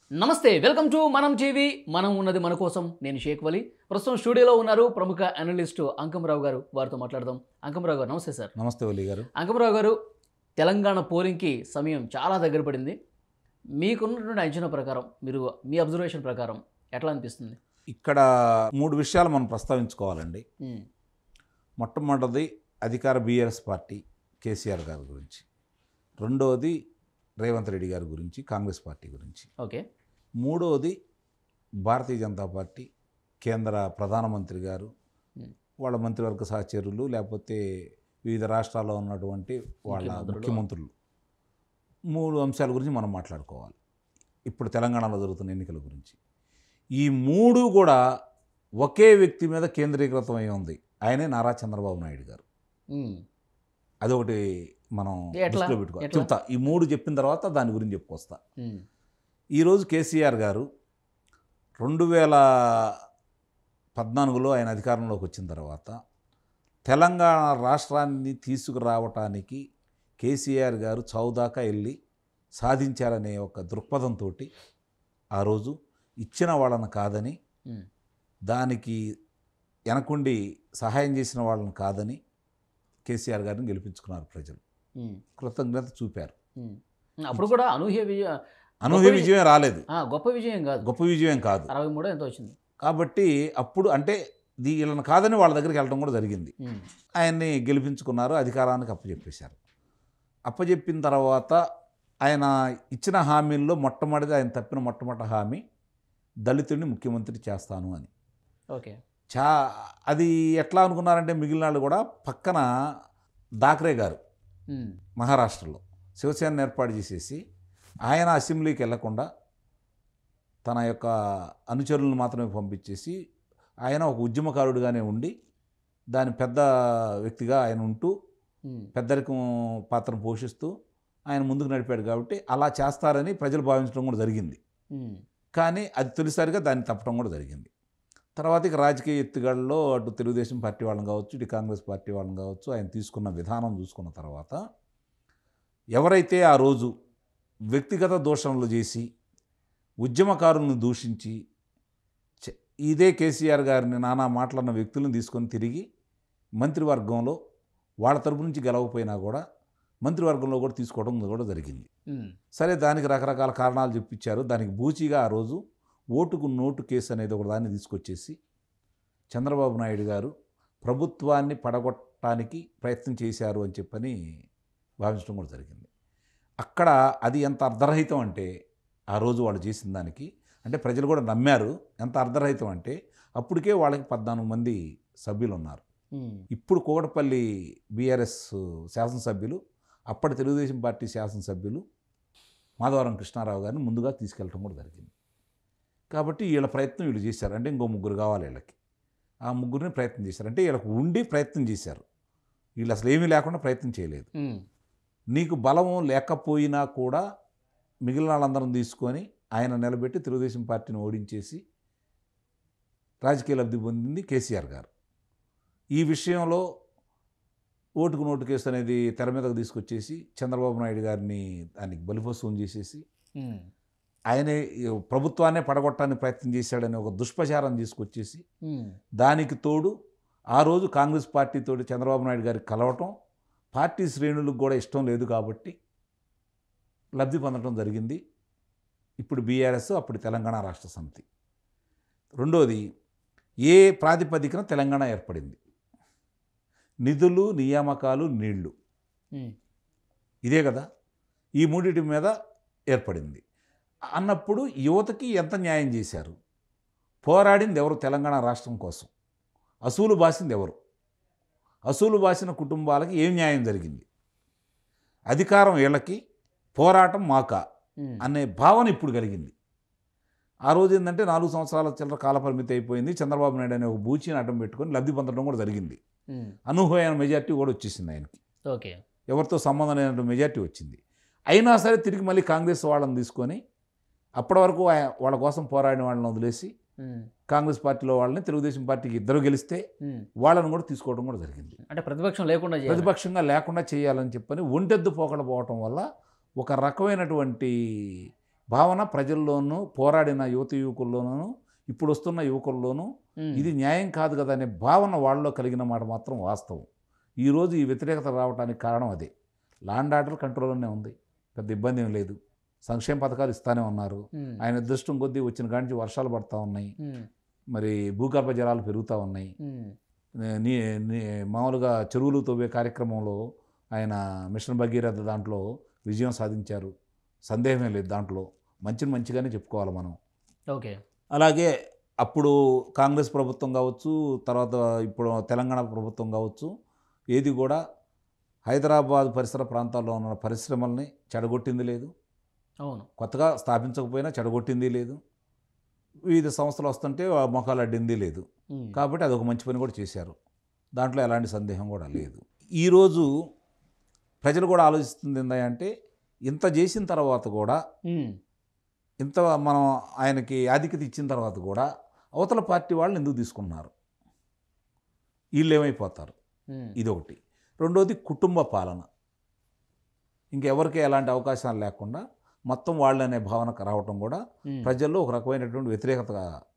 నమస్తే welcome to మనం TV మనం ఉన్నది మన కోసం నేను షేక్ వలి ప్రస్తుతం స్టూడియోలో ఉన్నారు ప్రముఖ అనలిస్ట్ అంకమరావు గారు వారితో మాట్లాడదాం అంకమరావు గారు నమస్తే సార్ నమస్తే ఒలి గారు అంకమరావు గారు తెలంగాణ పోలింగ్కి సమయం చాలా దగ్గర పడింది మీకున్నటువంటి అంచనా ప్రకారం మీరు మీ అబ్జర్వేషన్ ప్రకారం ఎట్లా అనిపిస్తుంది ఇక్కడ మూడు విషయాలు మనం ప్రస్తావించుకోవాలండి ఉమ్, మొట్టమొదటిది అధికార బీఆర్ఎస్ పార్టీ కేసీఆర్ గారి గురించి రెండవది రేవంత్ రెడ్డి గారి గురించి కాంగ్రెస్ పార్టీ గురించి ఓకే మూడవది భారతీయ జనతా పార్టీ కేంద్ర ప్రధానమంత్రి గారు Hmm. వాళ్ళ మంత్రివర్గ సహచరులు లేకపోతే వివిధ రాష్ట్రాల్లో ఉన్నటువంటి వాళ్ళ ముఖ్యమంత్రులు. ముఖ్యమంత్రులు మూడు అంశాల గురించి మనం మాట్లాడుకోవాలి ఇప్పుడు తెలంగాణలో జరుగుతున్న ఎన్నికల గురించి ఈ మూడు కూడా ఒకే వ్యక్తి మీద కేంద్రీకృతం అయి ఉంది ఆయనే నారా చంద్రబాబు నాయుడు గారు ఉమ్, అదొకటి మనం ఎట్లా? దృష్టిలో పెట్టుకోవాలి ఎట్లా? చెప్తా ఈ మూడు చెప్పిన తర్వాత దాని గురించి చెప్పుకొస్తా ఉమ్, ఈరోజు కేసీఆర్ గారు రెండు వేల పద్నాలుగులో ఆయన అధికారంలోకి వచ్చిన తర్వాత తెలంగాణ రాష్ట్రాన్ని తీసుకురావటానికి కేసీఆర్ గారు చౌదాకా వెళ్ళి సాధించారనే ఒక దృక్పథంతో ఆ రోజు ఇచ్చిన వాళ్ళని కాదని ఉమ్, దానికి వెనకుండి సహాయం చేసిన వాళ్ళని కాదని కేసీఆర్ గారిని గెలిపించుకున్నారు ప్రజలు ఉమ్, కృతజ్ఞత చూపారు ఉమ్. అప్పుడు కూడా అనూహ్య విజయ అనూహ్య విజయం రాలేదు ఆ, గొప్ప విజయం కాదు గొప్ప విజయం కాదు అరవై మూడో ఎంత వచ్చింది కాబట్టి అప్పుడు అంటే దీ వీళ్ళని కాదని వాళ్ళ దగ్గరికి వెళ్ళడం కూడా జరిగింది ఉమ్, ఆయన్ని గెలిపించుకున్నారు అధికారానికి అప్పచెప్పేశారు అప్పచెప్పిన తర్వాత ఆయన ఇచ్చిన హామీల్లో మొట్టమొదటిది ఆయన తప్పిన మొట్టమొదటి హామీ దళితుడిని ముఖ్యమంత్రి చేస్తాను అని ఓకే చా అది ఎట్లా అనుకున్నారంటే మిగిలిన వాళ్ళు కూడా పక్కన దాక్రే గారు ఉమ్, మహారాష్ట్రలో శివసేన ఏర్పాటు చేసేసి ఆయన అసెంబ్లీకి వెళ్లకుండా తన యొక్క అనుచరులను మాత్రమే పంపించేసి ఆయన ఒక ఉద్యమకారుడిగానే ఉండి దాని పెద్ద వ్యక్తిగా ఆయన ఉంటూ ఉమ్, పెద్దరికం పాత్రను పోషిస్తూ ఆయన ముందుకు నడిపాడు కాబట్టి అలా చేస్తారని ప్రజలు భావించడం కూడా జరిగింది ఉమ్, కానీ అది తొలిసారిగా దాన్ని తప్పడం కూడా జరిగింది తర్వాత ఇక రాజకీయ ఎత్తుగడలో అటు తెలుగుదేశం పార్టీ వాళ్ళని కావచ్చు ఇటు కాంగ్రెస్ పార్టీ వాళ్ళని కావచ్చు ఆయన తీసుకున్న విధానం చూసుకున్న తర్వాత ఎవరైతే ఆ రోజు వ్యక్తిగత దోషణలు చేసి ఉద్యమకారులను దూషించి చె- ఇదే కేసీఆర్ గారిని నానా మాట్లాడిన వ్యక్తులను తీసుకొని తిరిగి మంత్రివర్గంలో వాళ్ళ తరపు నుంచి గెలవకపోయినా కూడా మంత్రివర్గంలో కూడా తీసుకోవడం కూడా జరిగింది ఉమ్, సరే దానికి రకరకాల కారణాలు చెప్పించారు దానికి బూచిగా ఆ రోజు ఓటుకు నోటు కేసు అనేది ఒక దాన్ని తీసుకొచ్చేసి చంద్రబాబు నాయుడు గారు ప్రభుత్వాన్ని పడగొట్టడానికి ప్రయత్నం చేశారు అని చెప్పని భావించడం కూడా జరిగింది అక్కడ అది ఎంత అర్ధరహితం అంటే ఆ రోజు వాళ్ళు చేసిన దానికి అంటే ప్రజలు కూడా నమ్మారు ఎంత అర్ధరహితం అంటే అప్పటికే వాళ్ళకి పద్నాలుగు మంది సభ్యులు ఉన్నారు ఉమ్, ఇప్పుడు కోటపల్లి బీఆర్ఎస్ శాసనసభ్యులు అప్పటి తెలుగుదేశం పార్టీ శాసనసభ్యులు మాధవరం కృష్ణారావు గారిని ముందుగా తీసుకెళ్ళడం కూడా జరిగింది కాబట్టి వీళ్ళ ప్రయత్నం వీళ్ళు చేశారు అంటే ఇంకో ముగ్గురు కావాలి వీళ్ళకి ఆ ముగ్గురిని ప్రయత్నం చేశారు అంటే వీళ్ళకి ఉండి ప్రయత్నం చేశారు వీళ్ళు అసలు ఏమీ లేకుండా ప్రయత్నం చేయలేదు ఉమ్, నీకు బలము లేకపోయినా కూడా మిగిలిన వాళ్ళందరం తీసుకొని ఆయన నిలబెట్టి తెలుగుదేశం పార్టీని ఓడించేసి రాజకీయ లబ్ధి పొందింది కేసీఆర్ గారు ఈ విషయంలో ఓటుకు నోటు కేసు అనేది తెర మీదకు తీసుకొచ్చేసి చంద్రబాబు నాయుడు గారిని దానికి బలిపశువుని చేసేసి ఉమ్, ఆయనే ఈ ప్రభుత్వాన్నే పడగొట్టడానికి ప్రయత్నం చేశాడని ఒక దుష్ప్రచారం తీసుకొచ్చేసి ఉమ్, దానికి తోడు ఆ రోజు కాంగ్రెస్ పార్టీతో చంద్రబాబు నాయుడు గారికి కలవటం పార్టీ శ్రేణులకు కూడా ఇష్టం లేదు కాబట్టి లబ్ధి పొందడం జరిగింది ఇప్పుడు బీఆర్ఎస్ అప్పుడు తెలంగాణ రాష్ట్ర సమితి రెండోది ఏ ప్రాతిపదికన తెలంగాణ ఏర్పడింది నిధులు నియామకాలు నీళ్లు ఉమ్, ఇదే కదా ఈ మూడింటి మీద ఏర్పడింది అన్నప్పుడు యువతకి ఎంత న్యాయం చేశారు పోరాడింది ఎవరు తెలంగాణ రాష్ట్రం కోసం అసూలు బాసింది ఎవరు అసూలు బాసిన కుటుంబాలకి ఏం న్యాయం జరిగింది అధికారం వీళ్ళకి పోరాటం మాకా ఉమ్, అనే భావన ఇప్పుడు కలిగింది ఆ రోజు ఏంటంటే నాలుగు సంవత్సరాల చిల్లర కాలపరిమితి అయిపోయింది చంద్రబాబు నాయుడు అనే ఒక బూచిని అడ్డం పెట్టుకొని లబ్ధి పొందడం కూడా జరిగింది ఉమ్, అనూహ్యమైన మెజార్టీ కూడా వచ్చేసింది ఆయనకి ఓకే ఎవరితో సంబంధం లేనటువంటి మెజార్టీ వచ్చింది అయినా సరే తిరిగి మళ్ళీ కాంగ్రెస్ వాళ్ళని తీసుకొని అప్పటి వరకు ఆయ- వాళ్ళ కోసం పోరాడిన వాళ్ళని వదిలేసి ఉమ్, కాంగ్రెస్ పార్టీలో వాళ్ళని తెలుగుదేశం పార్టీకి ఇద్దరు గెలిస్తే ఉమ్. వాళ్ళని కూడా తీసుకోవడం కూడా జరిగింది అంటే ప్రతిపక్షం లేకుండా చేయాలి ప్రతిపక్షంగా లేకుండా చేయాలని చెప్పని ఒంటెద్దు పోకడ పోవటం వల్ల ఒక రకమైనటువంటి భావన ప్రజల్లోనూ పోరాడిన యువత యువకుల్లోనూ ఇప్పుడు వస్తున్న యువకుల్లోనూ ఉమ్. ఇది న్యాయం కాదు కదా అనే భావన వాళ్ళలో కలిగిన మాట మాత్రం వాస్తవం ఈరోజు ఈ వ్యతిరేకత రావడానికి కారణం అదే లాండ్ ఆర్డర్ కంట్రోల్లోనే ఉంది పెద్ద ఇబ్బంది ఏం లేదు సంక్షేమ పథకాలు ఇస్తానే ఉన్నారు ఉమ్. ఆయన అదృష్టం కొద్దీ వచ్చిన కాడి నుంచి వర్షాలు పడతా ఉన్నాయి ఉమ్. మరి భూగర్భ జలాలు పెరుగుతూ ఉన్నాయి ఉమ్. నీ నీ మామూలుగా చెరువులు తవ్వే కార్యక్రమంలో ఆయన మిషన్ భగీరథ దాంట్లో విజయం సాధించారు సందేహమే లేదు దాంట్లో మంచిని మంచిగానే చెప్పుకోవాలి మనం ఓకే అలాగే అప్పుడు కాంగ్రెస్ ప్రభుత్వం కావచ్చు తర్వాత ఇప్పుడు తెలంగాణ ప్రభుత్వం కావచ్చు ఏది కూడా హైదరాబాద్ పరిసర ప్రాంతాల్లో ఉన్న పరిశ్రమల్ని చెడగొట్టింది లేదు అవును కొత్తగా స్థాపించకపోయినా చెడగొట్టింది లేదు వివిధ సంస్థలు వస్తుంటే ఆ మొఖాలు అడ్డింది లేదు ఉమ్. కాబట్టి అదొక మంచి పని కూడా చేశారు దాంట్లో ఎలాంటి సందేహం కూడా లేదు ఈరోజు ప్రజలు కూడా ఆలోచిస్తుంది ఏంటంటే ఇంత చేసిన తర్వాత కూడా ఉమ్. ఇంత మనం ఆయనకి ఆధిక్యత ఇచ్చిన తర్వాత కూడా అవతల పార్టీ వాళ్ళు ఎందుకు తీసుకున్నారు వీళ్ళు ఏమైపోతారు ఉమ్. ఇది ఒకటి రెండోది కుటుంబ పాలన ఇంకెవరికి ఎలాంటి అవకాశాలు లేకుండా మొత్తం వాళ్ళు అనే భావనకు రావటం కూడా ఉమ్. ప్రజల్లో ఒక రకమైనటువంటి వ్యతిరేకత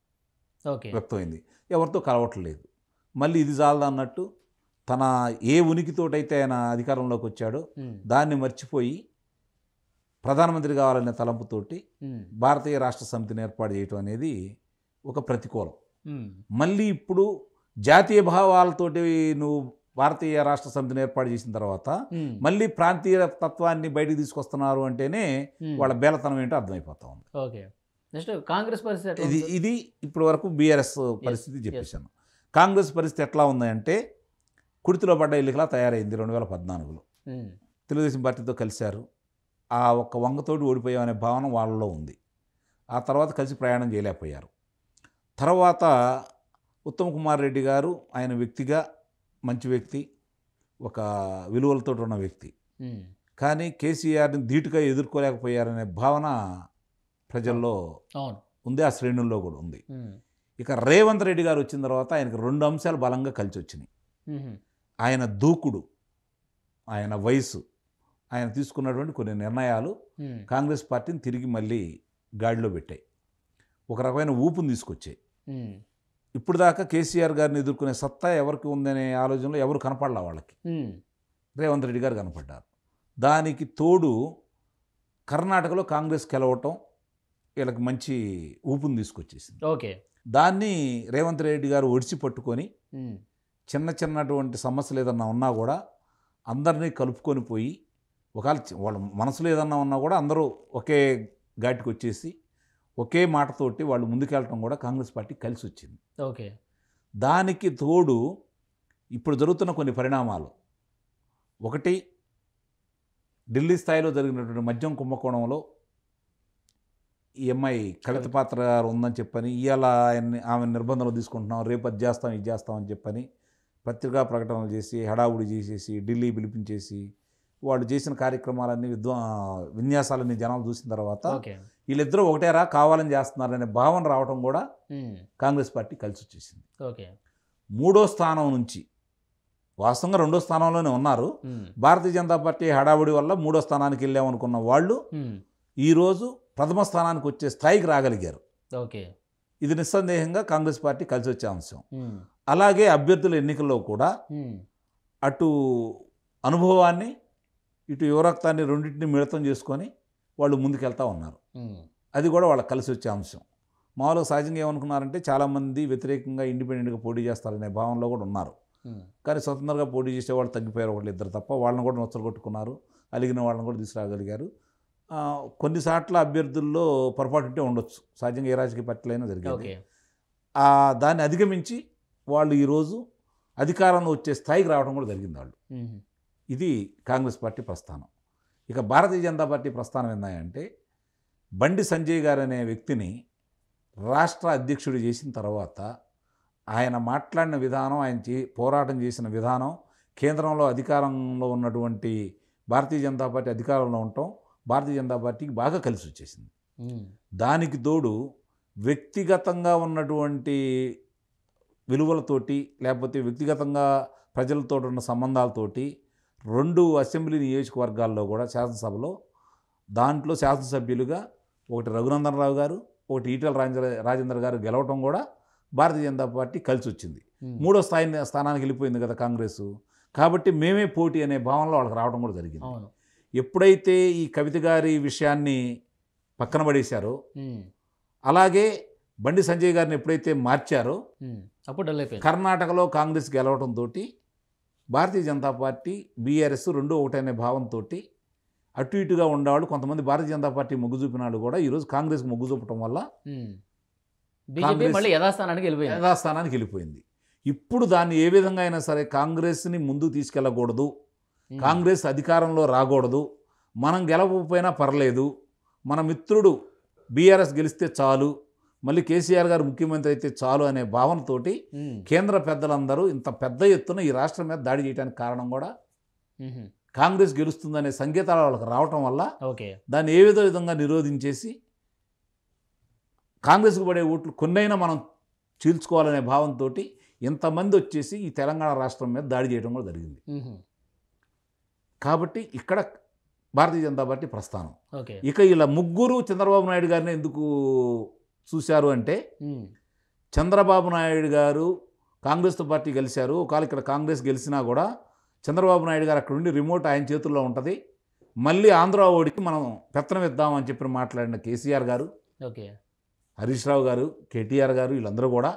ఓకే వ్యక్తమైంది ఎవరితో కలవట్లేదు మళ్ళీ ఇది చాలదా అన్నట్టు తన ఏ ఉనికితోటైతే ఆయన అధికారంలోకి వచ్చాడో ఉమ్. దాన్ని మర్చిపోయి ప్రధానమంత్రి కావాలనే తలంపుతోటి ఉమ్. భారతీయ రాష్ట్ర సమితిని ఏర్పాటు చేయటం అనేది ఒక ప్రతికూలం ఉమ్. మళ్ళీ ఇప్పుడు జాతీయ భావాలతోటి నువ్వు భారతీయ రాష్ట్ర సమితిని ఏర్పాటు చేసిన తర్వాత ఉమ్. మళ్ళీ ప్రాంతీయ తత్వాన్ని బయటికి తీసుకొస్తున్నారు అంటేనే ఉమ్. వాళ్ళ బేలతనం ఏంటో అర్థమైపోతా ఉంది ఓకే నెక్స్ట్ కాంగ్రెస్ పరిస్థితి ఎట్లా ఇది ఉంది? ఇది ఇప్పటి వరకు బీఆర్ఎస్ పరిస్థితి చెప్పేశాను కాంగ్రెస్ పరిస్థితి ఎట్లా ఉందంటే కుడితిలో పడ్డ ఎన్నికలా తయారైంది రెండు వేల పద్నాలుగులో ఉమ్. తెలుగుదేశం పార్టీతో కలిశారు ఆ ఒక్క వంగతోటి ఓడిపోయామనే భావన వాళ్ళలో ఉంది ఆ తర్వాత కలిసి ప్రయాణం చేయలేకపోయారు తర్వాత ఉత్తమ్ కుమార్ రెడ్డి గారు ఆయన వ్యక్తిగా మంచి వ్యక్తి ఒక విలువలతో ఉన్న వ్యక్తి ఉమ్. కానీ కేసీఆర్ని ధీటుగా ఎదుర్కోలేకపోయారనే భావన ప్రజల్లో అవును ఉంది ఆ శ్రేణుల్లో కూడా ఉంది ఉమ్. ఇక రేవంత్ రెడ్డి గారు వచ్చిన తర్వాత ఆయనకు రెండు అంశాలు బలంగా కలిసి వచ్చినాయి ఉమ్. ఆయన దూకుడు ఆయన వయసు ఆయన తీసుకున్నటువంటి కొన్ని నిర్ణయాలు ఉమ్. కాంగ్రెస్ పార్టీని తిరిగి మళ్ళీ గాడిలో పెట్టాయి ఒక రకమైన ఊపుని తీసుకొచ్చాయి ఉమ్. ఇప్పుడు దాకా కేసీఆర్ గారిని ఎదుర్కొనే సత్తా ఎవరికి ఉందనే ఆలోచనలో ఎవరు కనపడలా వాళ్ళకి ఉమ్. రేవంత్ రెడ్డి గారు కనపడ్డారు దానికి తోడు కర్ణాటకలో కాంగ్రెస్ గెలవటం వీళ్ళకి మంచి ఊపుని తీసుకొచ్చేసింది ఓకే దాన్ని రేవంత్ రెడ్డి గారు ఒడిచి పట్టుకొని ఉమ్. చిన్న చిన్నటువంటి సమస్యలు ఏదన్నా ఉన్నా కూడా అందరినీ కలుపుకొని పోయి ఒకవేళ చి- వాళ్ళ మనసులో ఏదన్నా ఉన్నా కూడా అందరూ ఒకే ఘాటికి వచ్చేసి ఒకే మాటతోటి వాళ్ళు ముందుకెళ్ళటం కూడా కాంగ్రెస్ పార్టీ కలిసి వచ్చింది ఓకే దానికి తోడు ఇప్పుడు జరుగుతున్న కొన్ని పరిణామాలు ఒకటి ఢిల్లీ స్థాయిలో జరిగినటువంటి మద్యం కుంభకోణంలో ఈ అమ్మాయి కవిత పాత్ర గారు ఉందని చెప్పని ఇవాళ ఆయన్ని ఆమె నిర్బంధంలో తీసుకుంటున్నాం రేపు అది చేస్తాం ఇది చేస్తాం అని చెప్పని పత్రికా ప్రకటనలు చేసి హడావుడి చేసేసి ఢిల్లీ పిలిపించేసి వాళ్ళు చేసిన కార్యక్రమాలన్నీ విద్వా విన్యాసాలన్నీ జనాలు చూసిన తర్వాత ఓకే వీళ్ళిద్దరూ ఒకటేరా కావాలని చేస్తున్నారనే భావన రావడం కూడా ఉమ్. కాంగ్రెస్ పార్టీ కలిసి వచ్చేసింది ఓకే మూడో స్థానం నుంచి వాస్తవంగా రెండో స్థానంలోనే ఉన్నారు ఉమ్. భారతీయ జనతా పార్టీ హడావుడి వల్ల మూడో స్థానానికి వెళ్ళామనుకున్న వాళ్ళు ఉమ్. ఈరోజు ప్రథమ స్థానానికి వచ్చే స్థాయికి రాగలిగారు ఓకే ఇది నిస్సందేహంగా కాంగ్రెస్ పార్టీ కలిసి వచ్చే అంశం ఉమ్. అలాగే అభ్యర్థుల ఎన్నికల్లో కూడా ఉమ్. అటు అనుభవాన్ని ఇటు యువరక్తాన్ని రెండింటిని మిళితం చేసుకొని వాళ్ళు ముందుకెళ్తా ఉన్నారు ఉమ్. అది కూడా వాళ్ళకి కలిసి వచ్చే అంశం మామూలుగా సహజంగా ఏమనుకున్నారంటే చాలామంది వ్యతిరేకంగా ఇండిపెండెంట్గా పోటీ చేస్తారనే భావనలో కూడా ఉన్నారు ఉమ్. కానీ స్వతంత్రంగా పోటీ చేసే వాళ్ళు తగ్గిపోయారు ఒకళ్ళు ఇద్దరు తప్ప వాళ్ళని కూడా నొచ్చలు కొట్టుకున్నారు అలిగిన వాళ్ళని కూడా తీసుకురాగలిగారు ఆ, కొన్నిసార్లు అభ్యర్థుల్లో పొరపాటు ఉంటే ఉండొచ్చు సహజంగా ఏ రాజకీయ పార్టీలైనా జరిగేది ఓకే ఆ, దాన్ని అధిగమించి వాళ్ళు ఈరోజు అధికారంలో వచ్చే స్థాయికి రావడం కూడా జరిగింది వాళ్ళు ఉమ్. ఇది కాంగ్రెస్ పార్టీ ప్రస్థానం ఇక భారతీయ జనతా పార్టీ ప్రస్థానం ఏంటంటే బండి సంజయ్ గారు అనే వ్యక్తిని రాష్ట్ర అధ్యక్షుడు చేసిన తర్వాత ఆయన మాట్లాడిన విధానం ఆయన చే పోరాటం చేసిన విధానం కేంద్రంలో అధికారంలో ఉన్నటువంటి భారతీయ జనతా పార్టీ అధికారంలో ఉండటం భారతీయ జనతా పార్టీకి బాగా కలిసి వచ్చేసింది ఉమ్. దానికి తోడు వ్యక్తిగతంగా ఉన్నటువంటి విలువలతోటి లేకపోతే వ్యక్తిగతంగా ప్రజలతో ఉన్న సంబంధాలతోటి రెండు అసెంబ్లీ నియోజకవర్గాల్లో కూడా శాసనసభలో దాంట్లో శాసనసభ్యులుగా ఒకటి రఘునందన్ రావు గారు ఒకటి ఈటల రాజేంద్ర రాజేంద్ర గారు గెలవటం కూడా భారతీయ జనతా పార్టీ కలిసి వచ్చింది ఉమ్. మూడో స్థాయి స్థానానికి వెళ్ళిపోయింది కదా కాంగ్రెస్ కాబట్టి మేమే పోటీ అనే భావనలో వాళ్ళకి రావడం కూడా జరిగింది అవును ఎప్పుడైతే ఈ కవిత గారి విషయాన్ని పక్కన పడేశారో ఉమ్. అలాగే బండి సంజయ్ గారిని ఎప్పుడైతే మార్చారో ఉమ్. అప్పుడు డల్ అయిపోయింది కర్ణాటకలో కాంగ్రెస్ గెలవడంతో భారతీయ జనతా పార్టీ బీఆర్ఎస్ రెండు ఒకటనే భావంతో అటు ఇటుగా ఉండేవాళ్ళు కొంతమంది భారతీయ జనతా పార్టీ మొగ్గు చూపిన వాళ్ళు కూడా ఈరోజు కాంగ్రెస్ మొగ్గు చూపడం వల్ల ఉమ్. బీజేపీ కాంగ్రెస్- మళ్ళీ యథాస్థానానికి వెళ్ళిపోయింది యథాస్థానానికి వెళ్ళిపోయింది ఇప్పుడు దాన్ని ఏ విధంగా అయినా సరే కాంగ్రెస్ని ముందుకు తీసుకెళ్ళకూడదు ఉమ్. కాంగ్రెస్ అధికారంలో రాకూడదు మనం గెలవకపోయినా పర్లేదు మన మిత్రుడు బీఆర్ఎస్ గెలిస్తే చాలు మళ్ళీ కేసీఆర్ గారు ముఖ్యమంత్రి అయితే చాలు అనే భావనతోటి ఉమ్. కేంద్ర పెద్దలందరూ ఇంత పెద్ద ఎత్తున ఈ రాష్ట్రం మీద దాడి చేయడానికి కారణం కూడా ఉహు. కాంగ్రెస్ గెలుస్తుందనే సంకేతాలు వాళ్ళకి రావటం వల్ల ఓకే దాన్ని ఏ విధ విధంగా నిరోధించేసి కాంగ్రెస్కు పడే ఓట్లు కొన్నైనా మనం చీల్చుకోవాలనే భావంతో ఇంతమంది వచ్చేసి ఈ తెలంగాణ రాష్ట్రం మీద దాడి చేయడం కూడా జరిగింది ఉహు. కాబట్టి ఇక్కడ భారతీయ జనతా పార్టీ ప్రస్థానం ఓకే ఇక ఇలా ముగ్గురు చంద్రబాబు నాయుడు గారిని ఎందుకు చూశారు అంటే ఉమ్. చంద్రబాబు నాయుడు గారు కాంగ్రెస్తో పార్టీ గెలిచారు ఒకవేళ ఇక్కడ కాంగ్రెస్ గెలిచినా కూడా చంద్రబాబు నాయుడు గారు అక్కడ ఉండి రిమోట్ ఆయన చేతుల్లో ఉంటుంది మళ్ళీ ఆంధ్ర ఓడికి మనం పెత్తనం ఇద్దామని చెప్పి మాట్లాడిన కేసీఆర్ గారు ఓకే హరీష్ రావు గారు కేటీఆర్ గారు వీళ్ళందరూ కూడా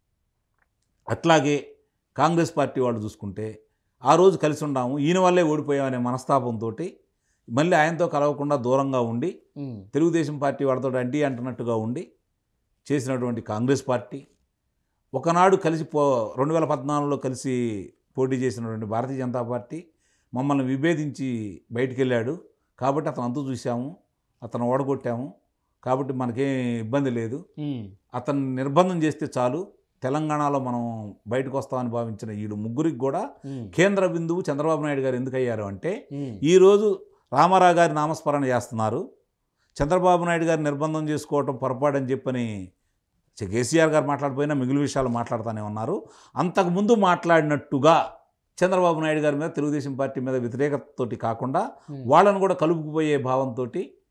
అట్లాగే కాంగ్రెస్ పార్టీ వాళ్ళు చూసుకుంటే ఆ రోజు కలిసి ఉన్నాము ఈయన వల్లే ఓడిపోయామనే మనస్తాపంతో మళ్ళీ ఆయనతో కలవకుండా దూరంగా ఉండి ఉమ్. తెలుగుదేశం పార్టీ వాళ్ళతో అంటీ అంటున్నట్టుగా ఉండి చేసినటువంటి కాంగ్రెస్ పార్టీ ఒకనాడు కలిసి పో రెండు వేల పద్నాలుగులో కలిసి పోటీ చేసినటువంటి భారతీయ జనతా పార్టీ మమ్మల్ని విభేదించి బయటికి వెళ్ళాడు కాబట్టి అతను అంతు చూసాము అతను ఓడగొట్టాము కాబట్టి మనకేం ఇబ్బంది లేదు ఉమ్. అతన్ని నిర్బంధం చేస్తే చాలు తెలంగాణలో మనం బయటకు వస్తామని భావించిన వీళ్ళు ముగ్గురికి కూడా ఉమ్. కేంద్ర బిందువు చంద్రబాబు నాయుడు గారు ఎందుకు అయ్యారు అంటే ఉమ్. ఈరోజు రామారావు గారి నామస్మరణ చేస్తున్నారు చంద్రబాబు నాయుడు గారు నిర్బంధం చేసుకోవటం పొరపాటు అని చెప్పని చ- కేసీఆర్ గారు మాట్లాడిపోయినా మిగిలిన విషయాలు మాట్లాడుతూనే ఉన్నారు అంతకుముందు మాట్లాడినట్టుగా చంద్రబాబు నాయుడు గారి మీద తెలుగుదేశం పార్టీ మీద వ్యతిరేకతతోటి కాకుండా ఉమ్. వాళ్ళను కూడా కలుపుకుపోయే భావంతో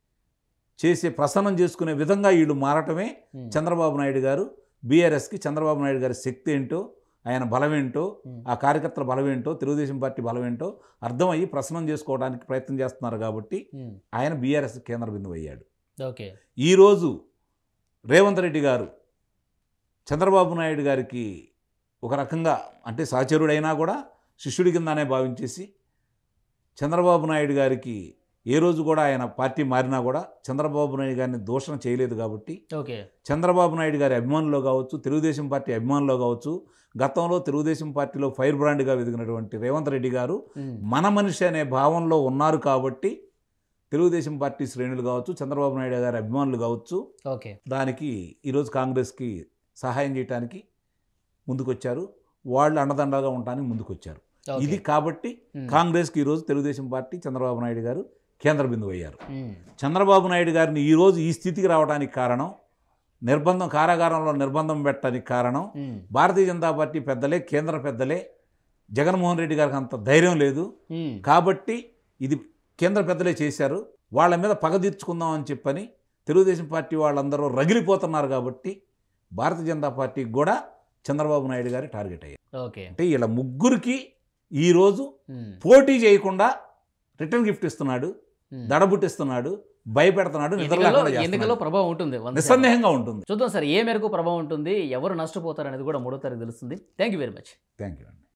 చేసే ప్రసన్నం చేసుకునే విధంగా వీళ్ళు మారటమే ఉమ్. చంద్రబాబు నాయుడు గారు బీఆర్ఎస్కి చంద్రబాబు నాయుడు గారి శక్తి ఏంటో ఆయన బలం ఏంటో ఉమ్. ఆ కార్యకర్తల బలం ఏంటో తెలుగుదేశం పార్టీ బలం ఏంటో అర్థమయ్యి ప్రసన్నం చేసుకోవడానికి ప్రయత్నం చేస్తున్నారు కాబట్టి ఉమ్. ఆయన బీఆర్ఎస్ కేంద్ర బిందువు అయ్యాడు ఓకే ఈరోజు రేవంత్ రెడ్డి గారు చంద్రబాబు నాయుడు గారికి ఒక రకంగా అంటే సహచరుడైనా కూడా శిష్యుడి కిందనే భావించేసి చంద్రబాబు నాయుడు గారికి ఏ రోజు కూడా ఆయన పార్టీ మారినా కూడా చంద్రబాబు నాయుడు గారిని దూషణ చేయలేదు కాబట్టి ఓకే చంద్రబాబు నాయుడు గారి అభిమానుల్లో కావచ్చు తెలుగుదేశం పార్టీ అభిమానుల్లో కావచ్చు గతంలో తెలుగుదేశం పార్టీలో ఫైర్ బ్రాండ్గా వెదిగినటువంటి రేవంత్ రెడ్డి గారు ఉమ్. మన మనిషి అనే భావంలో ఉన్నారు కాబట్టి తెలుగుదేశం పార్టీ శ్రేణులు కావచ్చు చంద్రబాబు నాయుడు గారి అభిమానులు కావచ్చు ఓకే దానికి ఈరోజు కాంగ్రెస్కి సహాయం చేయడానికి ముందుకొచ్చారు వాళ్ళు అండదండగా ఉండడానికి ముందుకొచ్చారు ఓకే. ఇది కాబట్టి ఉమ్. కాంగ్రెస్కి ఈరోజు తెలుగుదేశం పార్టీ చంద్రబాబు నాయుడు గారు కేంద్ర బిందువు అయ్యారు ఉమ్. చంద్రబాబు నాయుడు గారిని ఈరోజు ఈ స్థితికి రావడానికి కారణం నిర్బంధం కారాగారంలో నిర్బంధం పెట్టడానికి కారణం ఉమ్. భారతీయ జనతా పార్టీ పెద్దలే కేంద్ర పెద్దలే జగన్మోహన్ రెడ్డి గారికి అంత ధైర్యం లేదు ఉమ్. కాబట్టి ఇది కేంద్ర పెద్దలే చేశారు వాళ్ళ మీద పగ తీర్చుకుందాం అని చెప్పని తెలుగుదేశం పార్టీ వాళ్ళందరూ రగిలిపోతున్నారు కాబట్టి భారతీయ జనతా పార్టీకి కూడా చంద్రబాబు నాయుడు గారి టార్గెట్ అయ్యారు ఓకే అంటే ఇలా ముగ్గురికి ఈరోజు ఉమ్. పోటీ చేయకుండా రిటర్న్ గిఫ్ట్ ఇస్తున్నాడు ఉమ్. దడబుట్టిస్తున్నాడు భయపెడుతున్నాడు నిద్ర ఎన్నికల్లో లేకుండా ఎన్నికల్లో చేస్తున్నాడు. ప్రభావం ఉంటుంది వంద శాతం. నిస్సందేహంగా ఉంటుంది చూద్దాం సార్ ఏ మేరకు ప్రభావం ఉంటుంది ఎవరు నష్టపోతారు అనేది కూడా మూడో తారీఖు తెలుస్తుంది thank you very much thank you అండి